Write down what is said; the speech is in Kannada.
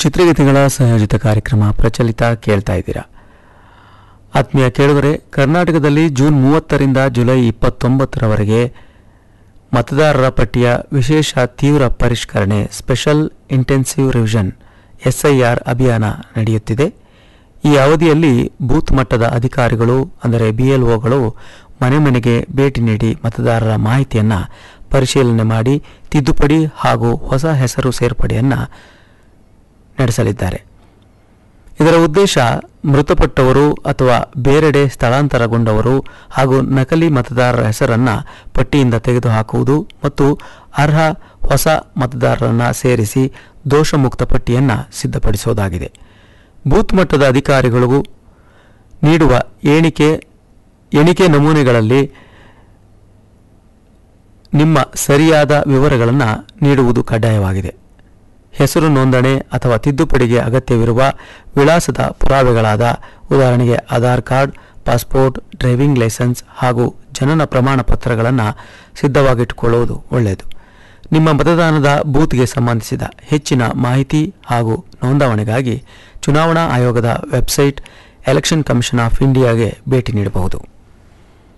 ಚಿತ್ರಗೀತೆಗಳ ಸಂಯೋಜಿತ ಕಾರ್ಯಕ್ರಮ ಪ್ರಚಲಿತ ಕೇಳ್ತಾ ಇದ್ದೀರಾ ಆತ್ಮೀಯ ಕೇಳುವರೆ ಕರ್ನಾಟಕದಲ್ಲಿ ಜೂನ್ ಮೂವತ್ತರಿಂದ ಜುಲೈ ಇಪ್ಪತ್ತೊಂಬತ್ತರವರೆಗೆ ಮತದಾರರ ಪಟ್ಟಿಯ ವಿಶೇಷ ತೀವ್ರ ಪರಿಷ್ಕರಣೆ ಸ್ಪೆಷಲ್ ಇಂಟೆನ್ಸಿವ್ ರಿವಿಷನ್ ಎಸ್ಐಆರ್ ಅಭಿಯಾನ ನಡೆಯುತ್ತಿದೆ ಈ ಅವಧಿಯಲ್ಲಿ ಬೂತ್ ಮಟ್ಟದ ಅಧಿಕಾರಿಗಳು ಅಂದರೆ ಬಿಎಲ್ಒಗಳು ಮನೆ ಮನೆಗೆ ಭೇಟಿ ನೀಡಿ ಮತದಾರರ ಮಾಹಿತಿಯನ್ನು ಪರಿಶೀಲನೆ ಮಾಡಿ ತಿದ್ದುಪಡಿ ಹಾಗೂ ಹೊಸ ಹೆಸರು ಸೇರ್ಪಡೆಯನ್ನು ನಡೆಸಲಿದ್ದಾರೆ ಇದರ ಉದ್ದೇಶ ಮೃತಪಟ್ಟವರು ಅಥವಾ ಬೇರೆಡೆ ಸ್ಥಳಾಂತರಗೊಂಡವರು ಹಾಗೂ ನಕಲಿ ಮತದಾರರ ಹೆಸರನ್ನು ಪಟ್ಟಿಯಿಂದ ತೆಗೆದುಹಾಕುವುದು ಮತ್ತು ಅರ್ಹ ಹೊಸ ಮತದಾರರನ್ನು ಸೇರಿಸಿ ದೋಷಮುಕ್ತ ಪಟ್ಟಿಯನ್ನು ಸಿದ್ಧಪಡಿಸುವುದಾಗಿದೆ ಬೂತ್ ಮಟ್ಟದ ಅಧಿಕಾರಿಗಳಿಗೂ ನೀಡುವ ಎಣಿಕೆ ಎಣಿಕೆ ನಮೂನೆಗಳಲ್ಲಿ ನಿಮ್ಮ ಸರಿಯಾದ ವಿವರಗಳನ್ನು ನೀಡುವುದು ಕಡ್ಡಾಯವಾಗಿದೆ ಹೆಸರು ನೋಂದಣಿ ಅಥವಾ ತಿದ್ದುಪಡಿಗೆ ಅಗತ್ಯವಿರುವ ವಿಳಾಸದ ಪುರಾವೆಗಳಾದ ಉದಾಹರಣೆಗೆ Aadhaar card passport driving licence ಹಾಗೂ ಜನನ ಪ್ರಮಾಣ ಪತ್ರಗಳನ್ನು ಸಿದ್ಧವಾಗಿಟ್ಟುಕೊಳ್ಳುವುದು ಒಳ್ಳೆಯದು ನಿಮ್ಮ ಮತದಾನದ ಬೂತ್ಗೆ ಸಂಬಂಧಿಸಿದ ಹೆಚ್ಚಿನ ಮಾಹಿತಿ ಹಾಗೂ ನೋಂದಾವಣೆಗಾಗಿ ಚುನಾವಣಾ ಆಯೋಗದ ವೆಬ್ಸೈಟ್ ಎಲೆಕ್ಷನ್ ಕಮಿಷನ್ ಆಫ್ ಇಂಡಿಯಾಗೆ ಭೇಟಿ ನೀಡಬಹುದು